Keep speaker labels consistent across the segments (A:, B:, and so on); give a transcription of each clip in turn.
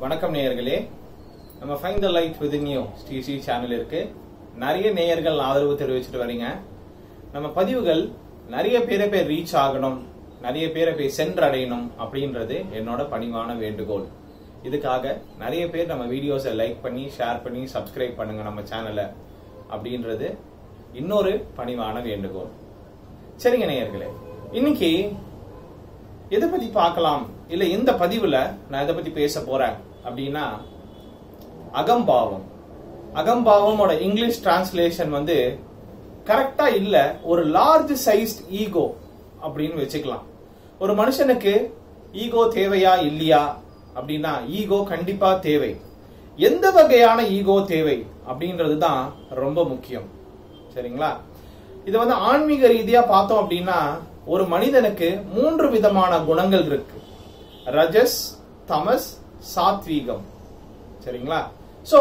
A: வணக்கம் நேயர்களே நம்ம fine the light with new Sri Sri channel இருக்கு நிறைய நேயர்கள் ஆதரவு தெரிவிச்சிட்டு வரீங்க நம்ம பதிவுகள் நிறைய பேரை போய் ரீச் ஆகணும் நிறைய பேரை போய் சென்றடையணும் அப்படின்றது என்னோட பணிவான வேண்டுகோள் இதுக்காக நிறைய பேர் நம்ம வீடியோஸை லைக் பண்ணி ஷேர் பண்ணி சப்ஸ்கிரைப் பண்ணுங்க நம்ம சேனலை அப்படின்றது இன்னொரு பணிவான வேண்டுகோள் சரிங்க நேயர்களே இன்னைக்கு எதை பத்தி பார்க்கலாம் இல்ல இந்த பதிவுல நான் எதை பத்தி பேச போறேன் அப்படின்னா அகம்பாவம் அகம்பாவமோட இங்கிலீஷ் டிரான்ஸ்லேஷன் வந்து கரெக்டா இல்ல ஒரு லார்ஜ் சைஸ்ட் ஈகோ அப்படின்னு வச்சுக்கலாம் ஒரு மனுஷனுக்கு ஈகோ தேவையா இல்லையா அப்படின்னா ஈகோ கண்டிப்பா தேவை எந்த வகையான ஈகோ தேவை அப்படின்றது தான் ரொம்ப முக்கியம் சரிங்களா இது வந்து ஆன்மீக ரீதியா பார்த்தோம் அப்படின்னா ஒரு மனிதனுக்கு மூன்று விதமான குணங்கள் இருக்கு ரஜஸ் தமஸ் சாத்வீகம் சரிங்களா சோ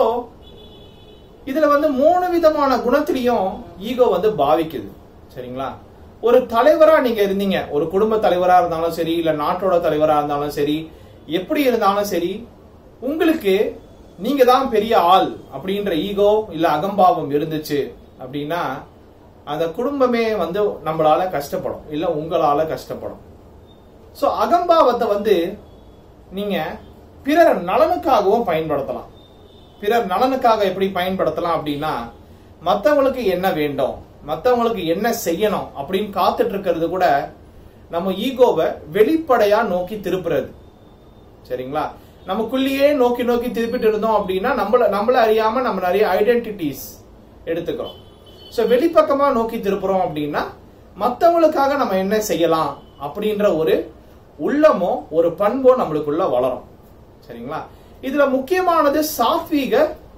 A: இதுல வந்து மூணு விதமான குணத்திலையும் ஈகோ வந்து பாவிக்குது சரிங்களா ஒரு தலைவரா நீங்க இருந்தீங்க ஒரு குடும்ப தலைவரா இருந்தாலும் சரி இல்ல நாட்டோட தலைவரா இருந்தாலும் சரி எப்படி இருந்தாலும் சரி உங்களுக்கு நீங்க தான் பெரிய ஆள் அப்படின்ற ஈகோ இல்ல அகம்பாவம் இருந்துச்சு அப்படின்னா அந்த குடும்பமே வந்து நம்மளால கஷ்டப்படும் இல்ல உங்களால கஷ்டப்படும் சோ அகம்பாவத்தை வந்து நீங்க பிறர் நலனுக்காகவும் பயன்படுத்தலாம் பிறர் நலனுக்காக எப்படி பயன்படுத்தலாம் அப்படின்னா மத்தவங்களுக்கு என்ன வேண்டும் மத்தவங்களுக்கு என்ன செய்யணும் அப்படின்னு காத்துட்டு இருக்கிறது கூட நம்ம ஈகோவை வெளிப்படையா நோக்கி திருப்புறது சரிங்களா நமக்குள்ளேயே நோக்கி நோக்கி திருப்பிட்டு இருந்தோம் அப்படின்னா நம்மள நம்மள அறியாம நம்ம நிறைய ஐடென்டிட்டிஸ் எடுத்துக்கிறோம் ஸோ வெளிப்பக்கமா நோக்கி திருப்புறோம் அப்படின்னா மற்றவங்களுக்காக நம்ம என்ன செய்யலாம் அப்படின்ற ஒரு உள்ளமோ ஒரு பண்போ நம்மளுக்குள்ள வளரும் சரிங்களா இதுல முக்கியமானது சாத்வீக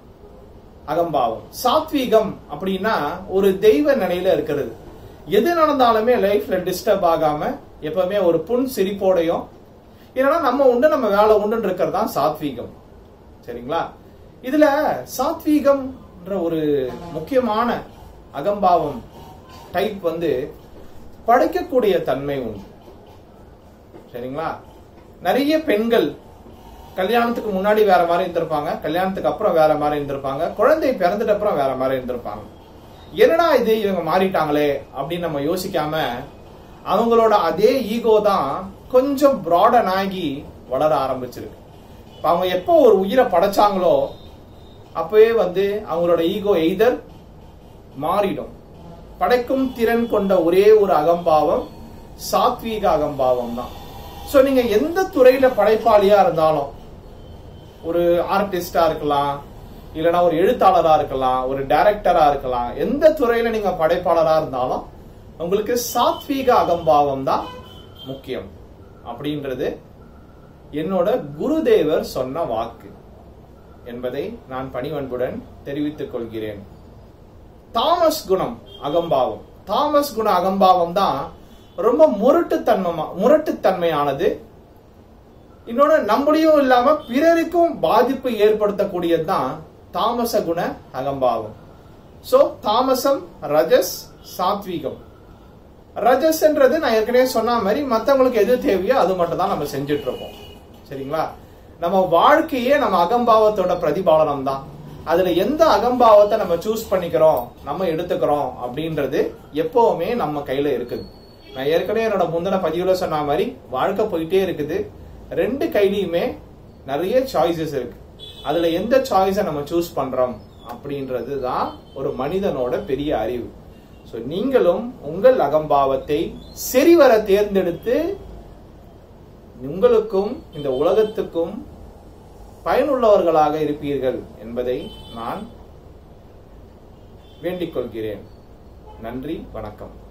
A: அகம்பாவம் சாத்வீகம் அப்படின்னா ஒரு தெய்வ நிலையில இருக்கிறது எது நடந்தாலுமே லைஃப்ல டிஸ்டர்ப் ஆகாம எப்பவுமே ஒரு புன் சிரிப்போடையும் இல்லைன்னா நம்ம உண்டு நம்ம வேலை உண்டுன்னு இருக்கிறது தான் சாத்வீகம் சரிங்களா இதுல சாத்வீகம்ன்ற ஒரு முக்கியமான அகம்பாவம் டைப் வந்து படைக்கக்கூடிய தன்மை உண்டு சரிங்களா நிறைய பெண்கள் கல்யாணத்துக்கு முன்னாடி வேற மாதிரி இருந்திருப்பாங்க கல்யாணத்துக்கு அப்புறம் வேற மாதிரி இருந்திருப்பாங்க குழந்தை பிறந்துட்ட அப்புறம் வேற மாதிரி இருந்திருப்பாங்க என்னடா இது இவங்க மாறிட்டாங்களே அப்படின்னு நம்ம யோசிக்காம அவங்களோட அதே ஈகோ தான் கொஞ்சம் ப்ராடன் ஆகி வளர ஆரம்பிச்சிருக்கு இப்ப அவங்க எப்போ ஒரு உயிரை படைச்சாங்களோ அப்பவே வந்து அவங்களோட ஈகோ எய்தர் மாறிடும் படைக்கும் திறன் கொண்ட ஒரே ஒரு அகம்பாவம் சாத்வீக அகம்பாவம் தான் சோ நீங்க எந்த துறையில படைப்பாளியா இருந்தாலும் ஒரு ஆர்டிஸ்டா இருக்கலாம் இல்லைன்னா ஒரு எழுத்தாளரா இருக்கலாம் ஒரு டைரக்டரா இருக்கலாம் எந்த துறையில நீங்க படைப்பாளரா இருந்தாலும் உங்களுக்கு சாத்வீக அகம்பாவம் தான் முக்கியம் அப்படின்றது என்னோட குருதேவர் சொன்ன வாக்கு என்பதை நான் பணிவன்புடன் தெரிவித்துக் கொள்கிறேன் தாமஸ் குணம் அகம்பாவம் தாமஸ் குண அகம்பாவம் தான் ரொம்ப முரட்டுத்தன்மை முரட்டுத்தன்மையானது இன்னொன்னு நம்மளையும் இல்லாம பிறருக்கும் பாதிப்பு ஏற்படுத்தக்கூடியது தான் தாமச குண அகம்பாவம் சோ தாமசம் ரஜஸ் சாத்வீகம் ரஜஸ்ன்றது நான் ஏற்கனவே சொன்ன மாதிரி மத்தவங்களுக்கு எது தேவையோ அது மட்டும் தான் நம்ம செஞ்சுட்டு இருக்கோம் சரிங்களா நம்ம வாழ்க்கையே நம்ம அகம்பாவத்தோட பிரதிபாலனம் தான் அதுல எந்த அகம்பாவத்தை நம்ம சூஸ் பண்ணிக்கிறோம் நம்ம எடுத்துக்கிறோம் அப்படின்றது எப்பவுமே நம்ம கையில இருக்குது நான் ஏற்கனவே என்னோட முந்தின பதிவுல சொன்ன மாதிரி வாழ்க்கை போயிட்டே இருக்குது ரெண்டு கையிலையுமே நிறைய சாய்ஸஸ் இருக்கு அதுல எந்த சாய்ஸை நம்ம சூஸ் பண்றோம் அப்படின்றது தான் ஒரு மனிதனோட பெரிய அறிவு ஸோ நீங்களும் உங்கள் அகம்பாவத்தை சரிவர தேர்ந்தெடுத்து உங்களுக்கும் இந்த உலகத்துக்கும் பயனுள்ளவர்களாக இருப்பீர்கள் என்பதை நான் வேண்டிக் கொள்கிறேன் நன்றி வணக்கம்